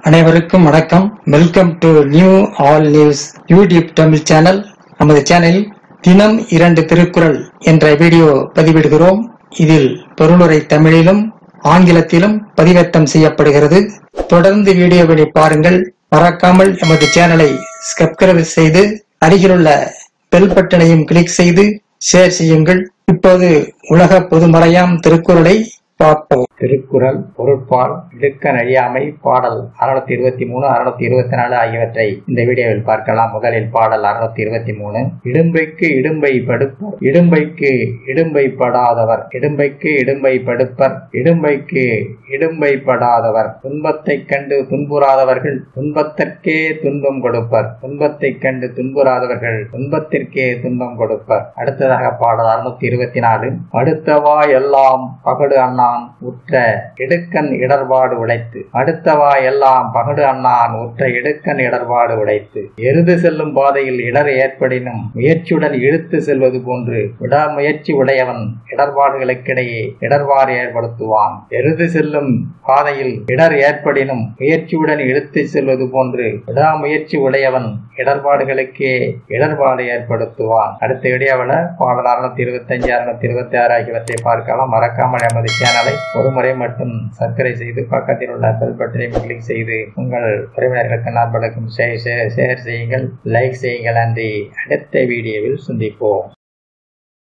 அனைவருக்கும் வணக்கம் welcome to new all news YouTube Tamil channel நமது சேனலில் தினம் இரண்டு திருக்குறள் என்ற வீடியோ பதிவிடுகிறோம் இதில் பொருளுரை தமிழிலும் ஆங்கிலத்திலும் பதிவேற்றம் செய்யப்படுகிறது தொடர்ந்து வீடியோவினை பாருங்கள் மறக்காமல் எமது சேனலை சப்ஸ்கிரைப் செய்து அருகிலுள்ள பெல் பட்டனையும் கிளிக் செய்து ஷேர் செய்யுங்கள் இப்போது உலக பொதுமறையாம் திருக்குறளை பார்ப்போம் திருக்குறள் பொருட்பால் இடுக்க நழியாமை பாடல் அறுநூத்தி இருபத்தி மூணு அறுநூத்தி இருபத்தி நாலு ஆகியவற்றை இந்த வீடியோவில் பார்க்கலாம் முதலில் பாடல் அறுநூத்தி இருபத்தி மூணு இடும்பைக்கு இடும்பை படுப்பர் இடும்பைக்கு இடும்பை படாதவர் இடும்பைக்கு இடும்பை படுப்பர் இடும்பைக்கு இடும்பை படாதவர் துன்பத்தைக் கண்டு துன்புறாதவர்கள் துன்பத்திற்கே துன்பம் கொடுப்பர் துன்பத்தைக் கண்டு துன்புறாதவர்கள் துன்பத்திற்கே துன்பம் கொடுப்பர் அடுத்ததாக பாடல் அறுநூத்தி இருபத்தி நாலு அடுத்தவா எல்லாம் பகடு அண்ணான் உற்ற இடுக்கன் இடர்பாடு உடைத்து அடுத்தவா எல்லாம் பகடு அண்ணான் உற்ற இடுக்கன் இடர்பாடு உடைத்து எருது செல்லும் பாதையில் இடர் ஏற்படினும் முயற்சியுடன் இழுத்து செல்வது போன்று விடாமுயற்சி உடையவன் இடர்பாடுகளுக்கிடையே இடர்பாடு ஏற்படுத்துவான் எருது செல்லும் பாதையில் இடர் ஏற்படினும் முயற்சியுடன் இழுத்து செல்வது போன்று விடாமுயற்சி உடையவன் இடர்பாடுகளுக்கே இடர்பாடு ஏற்படுத்துவான் அடுத்த இடையாவில் பாடல் அறுநூத்தி இருபத்தி அஞ்சு அறுநூத்தி இருபத்தி ஆறு ஆகியவற்றை பார்க்கலாம் மறக்காமல் எமது சேனலை ஒருமுறை மட்டும் சர்க்கரை செய்து பக்கத்தில் உள்ள பெல் பட்டனையும் கிளிக் செய்து உங்கள் உறவினர்களுக்கு நண்பர்களுக்கும் ஷேர் ஷேர் செய்யுங்கள் லைக் செய்யுங்கள் நன்றி அடுத்த வீடியோவில் சந்திப்போம்